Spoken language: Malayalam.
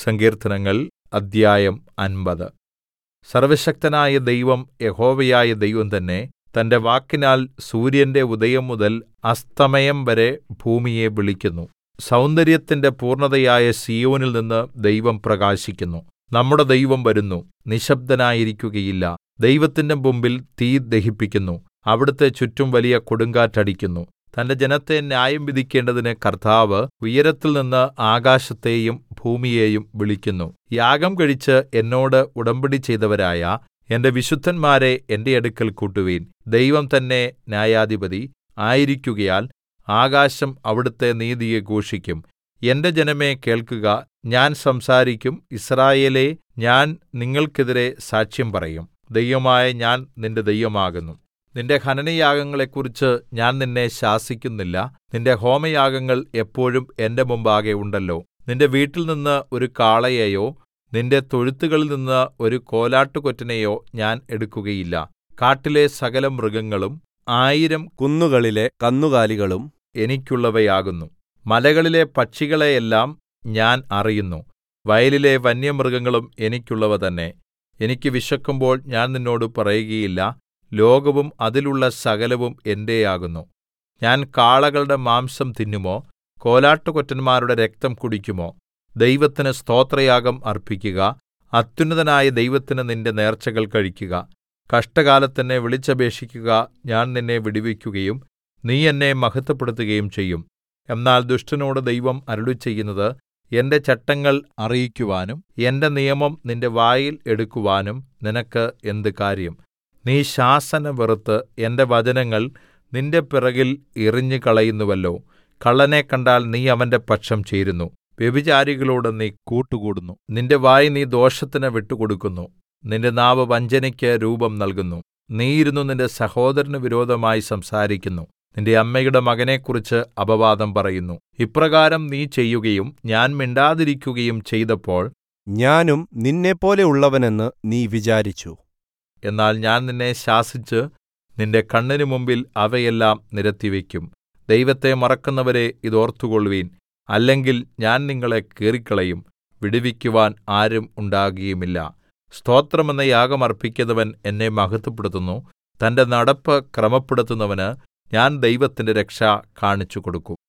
സങ്കീർത്തനങ്ങൾ അദ്ധ്യായം അമ്പത് സർവ്വശക്തനായ ദൈവം യഹോവയായ ദൈവം തന്നെ തന്റെ വാക്കിനാൽ സൂര്യന്റെ ഉദയം മുതൽ അസ്തമയം വരെ ഭൂമിയെ വിളിക്കുന്നു സൗന്ദര്യത്തിന്റെ പൂർണ്ണതയായ സീയോനിൽ നിന്ന് ദൈവം പ്രകാശിക്കുന്നു നമ്മുടെ ദൈവം വരുന്നു നിശ്ശബ്ദനായിരിക്കുകയില്ല ദൈവത്തിന്റെ മുമ്പിൽ തീ ദഹിപ്പിക്കുന്നു അവിടുത്തെ ചുറ്റും വലിയ കൊടുങ്കാറ്റടിക്കുന്നു തന്റെ ജനത്തെ ന്യായം വിധിക്കേണ്ടതിന് കർത്താവ് ഉയരത്തിൽനിന്ന് ആകാശത്തെയും ഭൂമിയെയും വിളിക്കുന്നു യാഗം കഴിച്ച് എന്നോട് ഉടമ്പടി ചെയ്തവരായ എന്റെ വിശുദ്ധന്മാരെ എന്റെ അടുക്കൽ കൂട്ടുവിൻ ദൈവം തന്നെ ന്യായാധിപതി ആയിരിക്കുകയാൽ ആകാശം അവിടുത്തെ നീതിയെ ഘോഷിക്കും എന്റെ ജനമേ കേൾക്കുക ഞാൻ സംസാരിക്കും യിസ്രായേലേ ഞാൻ നിങ്ങൾക്കെതിരെ സാക്ഷ്യം പറയും ദൈവമായ ഞാൻ നിന്റെ ദൈവമാകുന്നു നിന്റെ ഹനനയാഗങ്ങളെക്കുറിച്ച് ഞാൻ നിന്നെ ശാസിക്കുന്നില്ല നിന്റെ ഹോമയാഗങ്ങൾ എപ്പോഴും എന്റെ മുമ്പാകെ ഉണ്ടല്ലോ നിന്റെ വീട്ടിൽനിന്ന് ഒരു കാളയെയോ നിന്റെ തൊഴുത്തുകളിൽനിന്ന് ഒരു കോലാട്ടുകൊറ്റനെയോ ഞാൻ എടുക്കുകയില്ല കാട്ടിലെ സകലമൃഗങ്ങളും ആയിരം കുന്നുകളിലെ കന്നുകാലികളും എനിക്കുള്ളവയാകുന്നു മലകളിലെ പക്ഷികളെയെല്ലാം ഞാൻ അറിയുന്നു വയലിലെ വന്യമൃഗങ്ങളും എനിക്കുള്ളവ തന്നെ എനിക്ക് വിശക്കുമ്പോൾ ഞാൻ നിന്നോട് പറയുകയില്ല ലോകവും അതിലുള്ള സകലവും എന്റെയാകുന്നു ഞാൻ കാളകളുടെ മാംസം തിന്നുമോ കോലാട്ടുകൊറ്റന്മാരുടെ രക്തം കുടിക്കുമോ ദൈവത്തിന് സ്തോത്രയാഗം അർപ്പിക്കുക അത്യുന്നതനായ ദൈവത്തിന് നിന്റെ നേർച്ചകൾ കഴിക്കുക കഷ്ടകാലത്ത് എന്നെ വിളിച്ചപേക്ഷിക്കുക ഞാൻ നിന്നെ വിടുവിക്കുകയും നീ എന്നെ മഹത്വപ്പെടുത്തുകയും ചെയ്യും എന്നാൽ ദുഷ്ടനോട് ദൈവം അരുളിച്ചെയ്യുന്നത് എന്റെ ചട്ടങ്ങൾ അറിയിക്കുവാനും എന്റെ നിയമം നിന്റെ വായിൽ എടുക്കുവാനും നിനക്ക് എന്ത് കാര്യം നീ ശാസന വെറുത്ത് എന്റെ വചനങ്ങൾ നിന്റെ പിറകിൽ എറിഞ്ഞുകളയുന്നുവല്ലോ കള്ളനെ കണ്ടാൽ നീ അവന്റെ പക്ഷം ചേരുന്നു വ്യഭിചാരികളോട് നീ കൂട്ടുകൂടുന്നു നിന്റെ വായ് നീ ദോഷത്തിന് വിട്ടുകൊടുക്കുന്നു നിന്റെ നാവ് വഞ്ചനയ്ക്ക് രൂപം നൽകുന്നു നീ ഇരുന്നു നിന്റെ സഹോദരന് വിരോധമായി സംസാരിക്കുന്നു നിന്റെ അമ്മയുടെ മകനെക്കുറിച്ച് അപവാദം പറയുന്നു ഇപ്രകാരം നീ ചെയ്യുകയും ഞാൻ മിണ്ടാതിരിക്കുകയും ചെയ്തപ്പോൾ ഞാനും നിന്നെപ്പോലെയുള്ളവനെന്ന് നീ വിചാരിച്ചു എന്നാൽ ഞാൻ നിന്നെ ശാസിച്ച് നിന്റെ കണ്ണിന് മുമ്പിൽ അവയെല്ലാം നിരത്തിവെക്കും ദൈവത്തെ മറക്കുന്നവരെ ഇത് ഓർത്തുകൊള്ളുവിൻ അല്ലെങ്കിൽ ഞാൻ നിങ്ങളെ കീറിക്കളയും വിടുവിക്കുവാൻ ആരും ഉണ്ടാകുകയുമില്ല സ്തോത്രമെന്ന യാഗം അർപ്പിക്കുന്നവൻ എന്നെ മഹത്വപ്പെടുത്തുന്നു തന്റെ നടപ്പ് ക്രമപ്പെടുത്തുന്നവന് ഞാൻ ദൈവത്തിന്റെ രക്ഷ കാണിച്ചുകൊടുക്കും